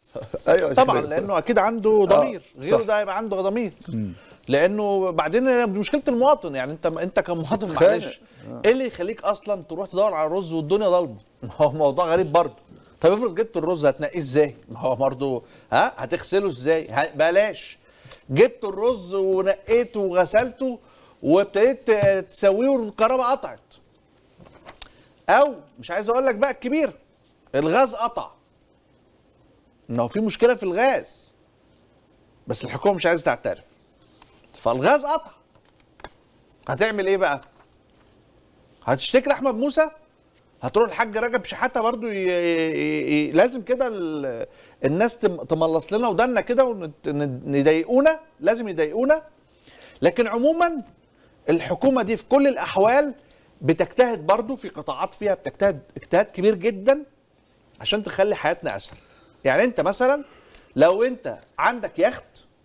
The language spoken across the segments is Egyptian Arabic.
ايوه طبعا شكراً. لانه اكيد عنده ضمير صح. غيره ده هيبقى عنده ضمير لانه بعدين دي مشكله المواطن يعني انت انت كمواطن تتخانق. معلش ايه اللي يخليك اصلا تروح تدور على الرز والدنيا ضلمه ما هو موضوع غريب برضه طب افرض جبت الرز هتنقيه ازاي ما هو برضه ها هتغسله ازاي ه- بلاش جبت الرز ونقيته وغسلته وابتديت ت- تسويه والكهرباء قطعت او مش عايز اقول لك بقى الكبير الغاز قطع ما هو في مشكله في الغاز بس الحكومه مش عايزه تعترف فالغاز قطع هتعمل ايه بقى هتشتكي لاحمد موسى هتروح الحاج رجب شحاته برضو ي... ي... ي... لازم كده ال... الناس تم... تملص لنا ودنا كده ونضايقونا لازم يضايقونا لكن عموما الحكومه دي في كل الاحوال بتجتهد برضو في قطاعات فيها بتجتهد اجتهاد كبير جدا عشان تخلي حياتنا اسهل يعني انت مثلا لو انت عندك يخت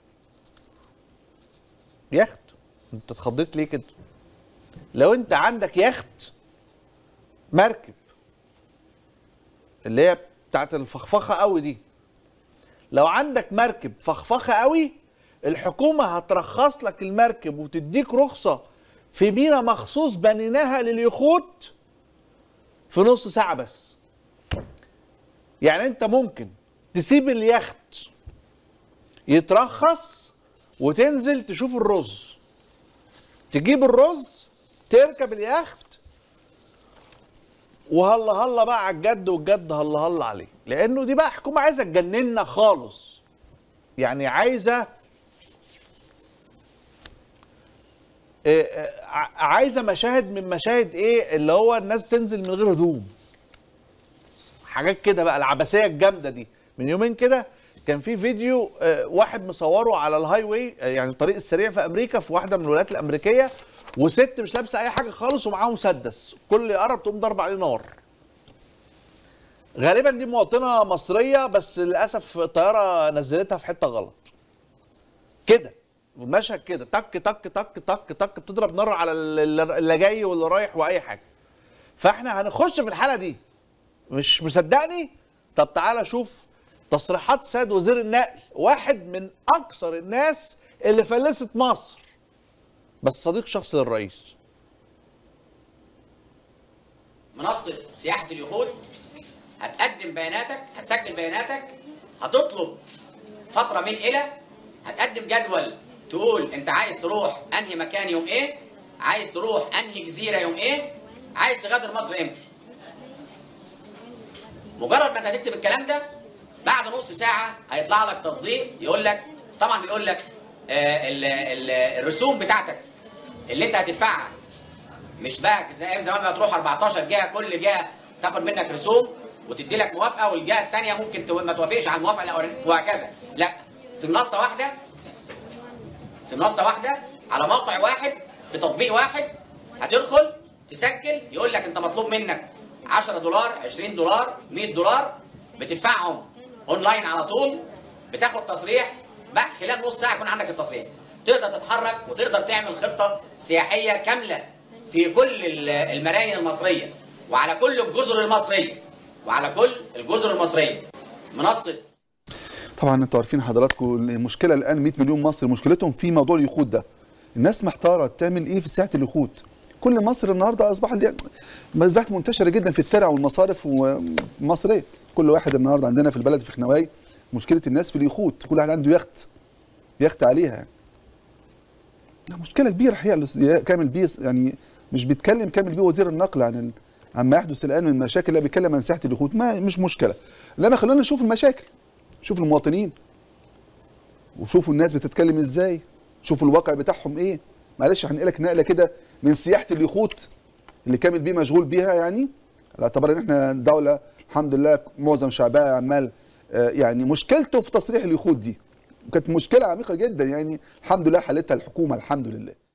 يخت انت اتخضيت ليه كده لو انت عندك يخت مركب اللي هي بتاعت الفخفخه قوي دي لو عندك مركب فخفخه قوي الحكومه هترخص لك المركب وتديك رخصه في مينا مخصوص بنيناها لليخوت في نص ساعه بس يعني انت ممكن تسيب اليخت يترخص وتنزل تشوف الرز تجيب الرز تركب اليخت وهلا هلا بقى على الجد والجد هلا هلا عليه لانه دي بقى حكومه عايزه تجننا خالص يعني عايزه إيه، إيه، ع- عايزه مشاهد من مشاهد ايه اللي هو الناس تنزل من غير هدوم حاجات كده بقى العبثيه الجامده دي من يومين كده كان في فيديو آه، واحد مصوره على الهاي واي آه، يعني الطريق السريع في امريكا في واحده من الولايات الامريكيه وست مش لابسه اي حاجه خالص ومعاها مسدس كل اللي يقرب تقوم ضرب عليه نار غالبا دي مواطنه مصريه بس للاسف الطياره نزلتها في حته غلط كده المشهد كده تك تك تك تك تك بتضرب نار على اللي اللي جاي واللي رايح واي حاجه فاحنا هنخش في الحاله دي مش مصدقني طب تعالى شوف تصريحات سيد وزير النقل واحد من اكثر الناس اللي فلست مصر بس صديق شخصي للرئيس منصة سياحة اليخوت هتقدم بياناتك هتسجل بياناتك هتطلب فترة من إلى هتقدم جدول تقول أنت عايز تروح أنهي مكان يوم إيه عايز تروح أنهي جزيرة يوم إيه عايز تغادر مصر إمتى مجرد ما أنت هتكتب الكلام ده بعد نص ساعة هيطلع لك تصديق يقول لك طبعا بيقول لك آه ال- ال- الرسوم بتاعتك اللي أنت هتدفعها مش بقى زي ايام زمان ما تروح 14 جهه كل جهه تاخد منك رسوم وتدي لك موافقه والجهه الثانيه ممكن تو- ما توافقش على الموافقه الاولانيه وهكذا لا في منصه واحده في منصه واحده على موقع واحد في تطبيق واحد هتدخل تسجل يقول لك انت مطلوب منك 10 دولار 20 دولار 100 دولار بتدفعهم اونلاين على طول بتاخد تصريح بقى خلال نص ساعه يكون عندك التصريح تقدر تتحرك وتقدر تعمل خطه سياحيه كامله في كل ال- المراين المصريه وعلى كل الجزر المصريه وعلى كل الجزر المصريه منصه طبعا انتوا عارفين حضراتكم المشكله الان 100 مليون مصري مشكلتهم في موضوع اليخوت ده الناس محتاره تعمل ايه في ساعه اليخوت كل مصر النهارده اصبح اللي- ما اصبحت منتشره جدا في الترع والمصارف المصريه كل واحد النهارده عندنا في البلد في خنواي مشكله الناس في اليخوت كل واحد عنده يخت يخت عليها يعني لا، مشكله كبيره الحقيقه الأستاذ كامل بيه يعني مش بيتكلم كامل بيه وزير النقل عن ال... عما يحدث الان من مشاكل لا بيتكلم عن ساحه اليخوت ما مش مشكله لما خلونا نشوف المشاكل شوف المواطنين وشوفوا الناس بتتكلم ازاي شوفوا الواقع بتاعهم ايه معلش هنقلك نقله كده من سياحه اليخوت اللي كامل بيه مشغول بيها يعني على اعتبار ان احنا دوله الحمد لله معظم شعبها عمال آه، يعني مشكلته في تصريح اليخوت دي وكانت مشكله عميقه جدا يعني الحمد لله حلتها الحكومه الحمد لله